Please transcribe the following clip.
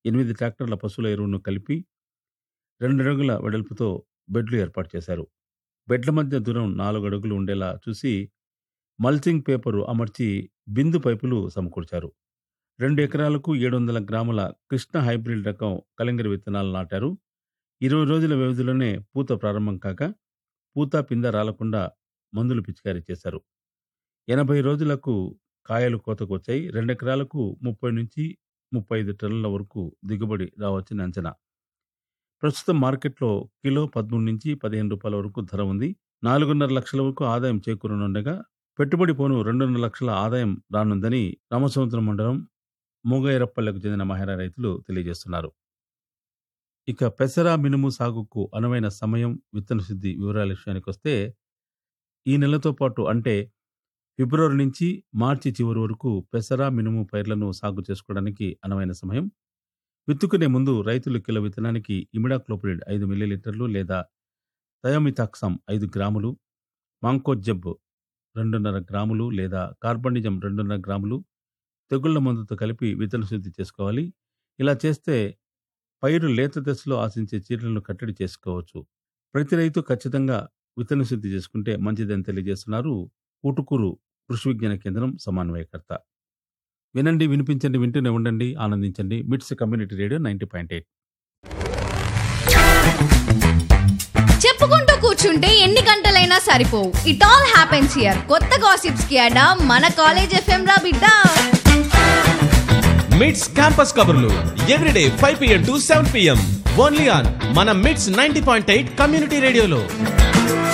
ఎనిమిది ట్రాక్టర్ల పశువుల ఎరువును కలిపి రెండు అడుగుల వెడల్పుతో బెడ్లు ఏర్పాటు చేశారు బెడ్ల మధ్య దూరం నాలుగు అడుగులు ఉండేలా చూసి మల్చింగ్ పేపరు అమర్చి బిందు పైపులు సమకూర్చారు రెండు ఎకరాలకు ఏడు వందల గ్రాముల కృష్ణ హైబ్రిడ్ రకం కలింగర విత్తనాలు నాటారు ఇరవై రోజుల వ్యవధిలోనే పూత ప్రారంభం కాక పూత పింద రాలకుండా మందులు పిచికారీ చేశారు ఎనభై రోజులకు కాయలు కోతకు వచ్చాయి రెండు ఎకరాలకు ముప్పై నుంచి ముప్పై ఐదు టన్నుల వరకు దిగుబడి రావచ్చని అంచనా ప్రస్తుతం మార్కెట్లో కిలో పదమూడు నుంచి పదిహేను రూపాయల వరకు ధర ఉంది నాలుగున్నర లక్షల వరకు ఆదాయం చేకూరనుండగా పెట్టుబడి పోను రెండున్నర లక్షల ఆదాయం రానుందని రామసముద్రం మండలం మూగైరప్పల్లకు చెందిన మహిళా రైతులు తెలియజేస్తున్నారు ఇక పెసర మినుము సాగుకు అనువైన సమయం విత్తన శుద్ధి వివరాల విషయానికి వస్తే ఈ నెలతో పాటు అంటే ఫిబ్రవరి నుంచి మార్చి చివరి వరకు పెసర మినుము పైర్లను సాగు చేసుకోవడానికి అనువైన సమయం విత్తుకునే ముందు రైతులు కిలో విత్తనానికి ఇమిడాక్లోపిడ్ ఐదు మిల్లీలీటర్లు లేదా థయోమితాక్సమ్ ఐదు గ్రాములు మాంకోజెబ్ రెండున్నర గ్రాములు లేదా కార్బనిజం రెండున్నర గ్రాములు తెగుళ్ల మందుతో కలిపి విత్తన శుద్ధి చేసుకోవాలి ఇలా చేస్తే పైరు లేత దశలో ఆశించే చీరలను కట్టడి చేసుకోవచ్చు ప్రతి రైతు ఖచ్చితంగా విత్తన శుద్ధి చేసుకుంటే మంచిదని తెలియజేస్తున్నారు ఊటుకూరు కృషి విజ్ఞాన కేంద్రం సమన్వయకర్త వినండి వినిపించండి వింటూనే ఉండండి ఆనందించండి MITS community radio ninety point eight చెప్పుకుంటూ కూర్చుంటే ఎన్ని గంటలైనా సరిపోవు ఇట్ ఆల్ హ్యాపెన్స్ హియర్ కొత్త గాసిప్స్ కి అడా మన కాలేజ్ ఎఫ్ఎం రా బిడ్డ మిడ్స్ క్యాంపస్ కబుర్లు everyday five PM to seven PM only on మన MITS ninety point eight community రేడియోలో